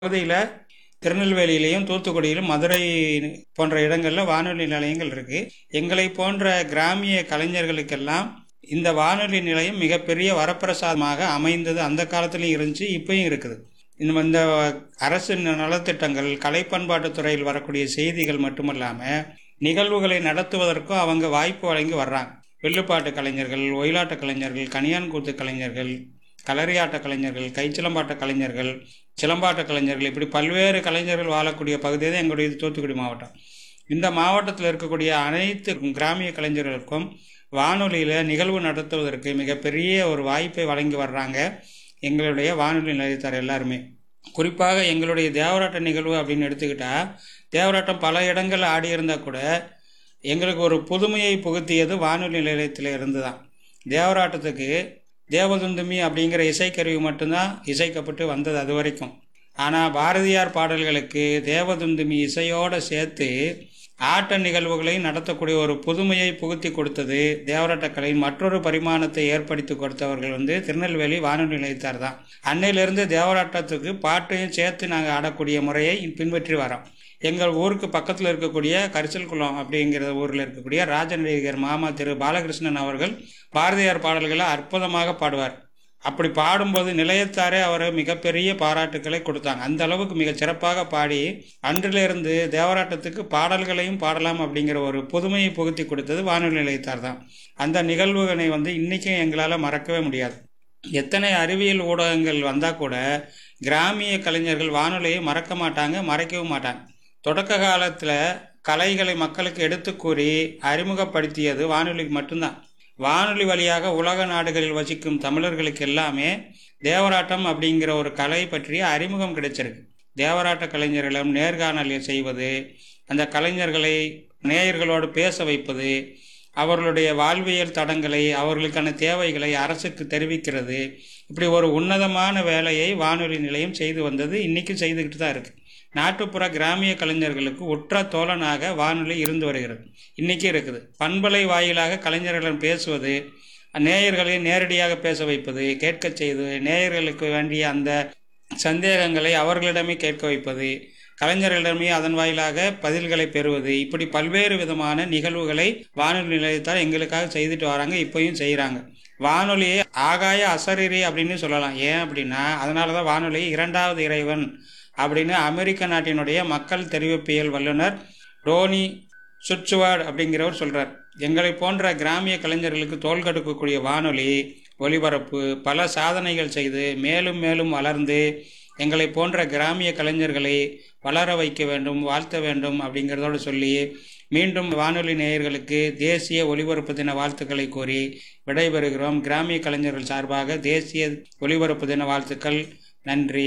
பகுதியில் திருநெல்வேலியிலையும் தூத்துக்குடியிலும் மதுரை போன்ற இடங்களில் வானொலி நிலையங்கள் இருக்கு எங்களை போன்ற கிராமிய கலைஞர்களுக்கெல்லாம் இந்த வானொலி நிலையம் மிகப்பெரிய வரப்பிரசாதமாக அமைந்தது அந்த காலத்துலையும் இருந்துச்சு இப்பயும் இருக்குது இந்த இந்த அரசு நலத்திட்டங்கள் கலை பண்பாட்டுத் துறையில் வரக்கூடிய செய்திகள் மட்டுமல்லாமல் நிகழ்வுகளை நடத்துவதற்கும் அவங்க வாய்ப்பு வழங்கி வர்றாங்க வில்லுப்பாட்டு கலைஞர்கள் ஒயிலாட்ட கலைஞர்கள் கனியான் கூத்து கலைஞர்கள் களரியாட்ட கலைஞர்கள் கைச்சிலம்பாட்ட கலைஞர்கள் சிலம்பாட்ட கலைஞர்கள் இப்படி பல்வேறு கலைஞர்கள் வாழக்கூடிய பகுதி தான் எங்களுடைய தூத்துக்குடி மாவட்டம் இந்த மாவட்டத்தில் இருக்கக்கூடிய அனைத்து கிராமிய கலைஞர்களுக்கும் வானொலியில் நிகழ்வு நடத்துவதற்கு மிகப்பெரிய ஒரு வாய்ப்பை வழங்கி வர்றாங்க எங்களுடைய வானொலி நிலையத்தார் எல்லாருமே குறிப்பாக எங்களுடைய தேவராட்ட நிகழ்வு அப்படின்னு எடுத்துக்கிட்டா தேவராட்டம் பல இடங்களில் ஆடி இருந்தால் கூட எங்களுக்கு ஒரு புதுமையை புகுத்தியது வானொலி நிலையத்தில் இருந்து தான் தேவராட்டத்துக்கு தேவதுந்துமி அப்படிங்கிற இசைக்கருவி மட்டும்தான் இசைக்கப்பட்டு வந்தது அது வரைக்கும் ஆனால் பாரதியார் பாடல்களுக்கு தேவதுந்துமி இசையோடு சேர்த்து ஆட்ட நிகழ்வுகளை நடத்தக்கூடிய ஒரு புதுமையை புகுத்தி கொடுத்தது தேவராட்ட கலையின் மற்றொரு பரிமாணத்தை ஏற்படுத்தி கொடுத்தவர்கள் வந்து திருநெல்வேலி வானொலி நிலையத்தார் தான் அன்னையிலிருந்து தேவராட்டத்துக்கு பாட்டையும் சேர்த்து நாங்கள் ஆடக்கூடிய முறையை பின்பற்றி வரோம் எங்கள் ஊருக்கு பக்கத்தில் இருக்கக்கூடிய கரிசல்குளம் அப்படிங்கிற ஊரில் இருக்கக்கூடிய ராஜநடிகர் மாமா திரு பாலகிருஷ்ணன் அவர்கள் பாரதியார் பாடல்களை அற்புதமாக பாடுவார் அப்படி பாடும்போது நிலையத்தாரே அவர் மிகப்பெரிய பாராட்டுக்களை கொடுத்தாங்க அந்த அளவுக்கு மிக சிறப்பாக பாடி அன்றிலிருந்து தேவராட்டத்துக்கு பாடல்களையும் பாடலாம் அப்படிங்கிற ஒரு புதுமையை புகுத்தி கொடுத்தது வானொலி நிலையத்தார் தான் அந்த நிகழ்வுகளை வந்து இன்றைக்கும் எங்களால் மறக்கவே முடியாது எத்தனை அறிவியல் ஊடகங்கள் வந்தால் கூட கிராமிய கலைஞர்கள் வானொலியை மறக்க மாட்டாங்க மறைக்கவும் மாட்டாங்க தொடக்க காலத்தில் கலைகளை மக்களுக்கு எடுத்து கூறி அறிமுகப்படுத்தியது வானொலி மட்டும்தான் வானொலி வழியாக உலக நாடுகளில் வசிக்கும் தமிழர்களுக்கு எல்லாமே தேவராட்டம் அப்படிங்கிற ஒரு கலை பற்றிய அறிமுகம் கிடைச்சிருக்கு தேவராட்ட கலைஞர்களிடம் நேர்காணல் செய்வது அந்த கலைஞர்களை நேயர்களோடு பேச வைப்பது அவர்களுடைய வாழ்வியல் தடங்களை அவர்களுக்கான தேவைகளை அரசுக்கு தெரிவிக்கிறது இப்படி ஒரு உன்னதமான வேலையை வானொலி நிலையம் செய்து வந்தது இன்றைக்கும் செய்துக்கிட்டு தான் இருக்குது நாட்டுப்புற கிராமிய கலைஞர்களுக்கு உற்ற தோழனாக வானொலி இருந்து வருகிறது இன்றைக்கி இருக்குது பண்பலை வாயிலாக கலைஞர்களிடம் பேசுவது நேயர்களை நேரடியாக பேச வைப்பது கேட்க செய்து நேயர்களுக்கு வேண்டிய அந்த சந்தேகங்களை அவர்களிடமே கேட்க வைப்பது கலைஞர்களிடமே அதன் வாயிலாக பதில்களை பெறுவது இப்படி பல்வேறு விதமான நிகழ்வுகளை வானொலி நிலையத்தால் எங்களுக்காக செய்துட்டு வராங்க இப்பயும் செய்கிறாங்க வானொலியை ஆகாய அசரீரி அப்படின்னு சொல்லலாம் ஏன் அப்படின்னா அதனால தான் வானொலி இரண்டாவது இறைவன் அப்படின்னு அமெரிக்க நாட்டினுடைய மக்கள் தெரிவிப்பியல் வல்லுநர் டோனி சுட்சுவார்ட் அப்படிங்கிறவர் சொல்கிறார் எங்களை போன்ற கிராமிய கலைஞர்களுக்கு தோல் கடுக்கக்கூடிய வானொலி ஒலிபரப்பு பல சாதனைகள் செய்து மேலும் மேலும் வளர்ந்து எங்களை போன்ற கிராமிய கலைஞர்களை வளர வைக்க வேண்டும் வாழ்த்த வேண்டும் அப்படிங்கிறதோடு சொல்லி மீண்டும் வானொலி நேயர்களுக்கு தேசிய ஒலிபரப்பு தின வாழ்த்துக்களை கூறி விடைபெறுகிறோம் கிராமிய கலைஞர்கள் சார்பாக தேசிய ஒலிபரப்பு தின வாழ்த்துக்கள் நன்றி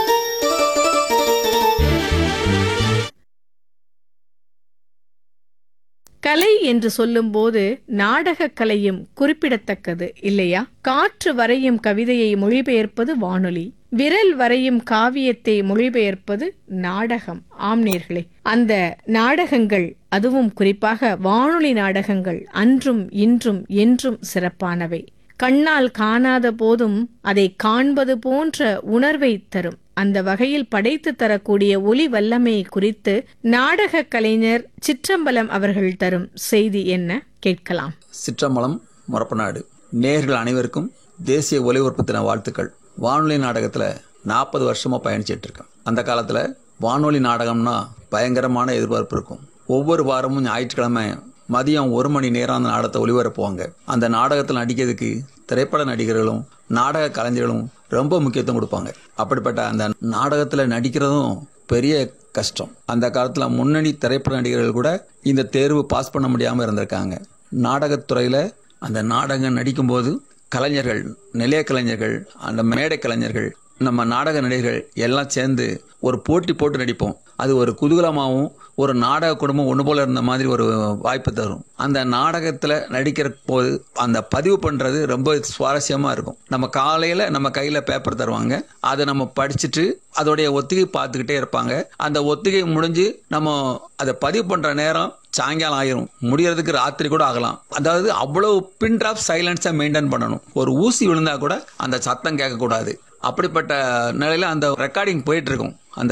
கலை என்று சொல்லும்போது நாடகக் கலையும் குறிப்பிடத்தக்கது இல்லையா காற்று வரையும் கவிதையை மொழிபெயர்ப்பது வானொலி விரல் வரையும் காவியத்தை மொழிபெயர்ப்பது நாடகம் ஆம்நேர்களே அந்த நாடகங்கள் அதுவும் குறிப்பாக வானொலி நாடகங்கள் அன்றும் இன்றும் என்றும் சிறப்பானவை கண்ணால் காணாத போதும் அதை காண்பது போன்ற உணர்வை தரும் அந்த வகையில் படைத்து தரக்கூடிய ஒலி வல்லமை குறித்து நாடக கலைஞர் சிற்றம்பலம் அவர்கள் தரும் செய்தி என்ன கேட்கலாம் சிற்றம்பலம் முறப்பநாடு நேர்கள் அனைவருக்கும் தேசிய ஒலிபரப்பு தின வாழ்த்துக்கள் வானொலி நாடகத்தில் நாற்பது வருஷமாக பயணிச்சிட்டு இருக்கேன் அந்த காலத்தில் வானொலி நாடகம்னா பயங்கரமான எதிர்பார்ப்பு இருக்கும் ஒவ்வொரு வாரமும் ஞாயிற்றுக்கிழமை மதியம் ஒரு மணி நேரம் அந்த நாடகத்தை ஒளிபரப்புவாங்க அந்த நாடகத்தில் நடிக்கிறதுக்கு திரைப்பட நடிகர்களும் நாடக கலைஞர்களும் ரொம்ப முக்கியத்துவம் கொடுப்பாங்க அப்படிப்பட்ட அந்த நாடகத்தில் நடிக்கிறதும் பெரிய கஷ்டம் அந்த காலத்தில் முன்னணி திரைப்பட நடிகர்கள் கூட இந்த தேர்வு பாஸ் பண்ண முடியாமல் இருந்திருக்காங்க நாடகத்துறையில் அந்த நாடகம் நடிக்கும்போது கலைஞர்கள் நிலைய கலைஞர்கள் அந்த மேடை கலைஞர்கள் நம்ம நாடக நடிகர்கள் எல்லாம் சேர்ந்து ஒரு போட்டி போட்டு நடிப்போம் அது ஒரு குதூகலமாகவும் ஒரு நாடக குடும்பம் ஒன்று போல இருந்த மாதிரி ஒரு வாய்ப்பு தரும் அந்த நாடகத்தில் நடிக்கிற போது அந்த பதிவு பண்ணுறது ரொம்ப சுவாரஸ்யமாக இருக்கும் நம்ம காலையில் நம்ம கையில் பேப்பர் தருவாங்க அதை நம்ம படிச்சுட்டு அதோடைய ஒத்திகை பார்த்துக்கிட்டே இருப்பாங்க அந்த ஒத்திகை முடிஞ்சு நம்ம அதை பதிவு பண்ணுற நேரம் சாயங்காலம் ஆயிரும் முடியறதுக்கு ராத்திரி கூட ஆகலாம் அதாவது அவ்வளவு பின் ட்ராப் சைலன்ஸை மெயின்டைன் பண்ணணும் ஒரு ஊசி விழுந்தா கூட அந்த சத்தம் கேட்கக்கூடாது அப்படிப்பட்ட நிலையில அந்த ரெக்கார்டிங் போயிட்டு இருக்கும் அந்த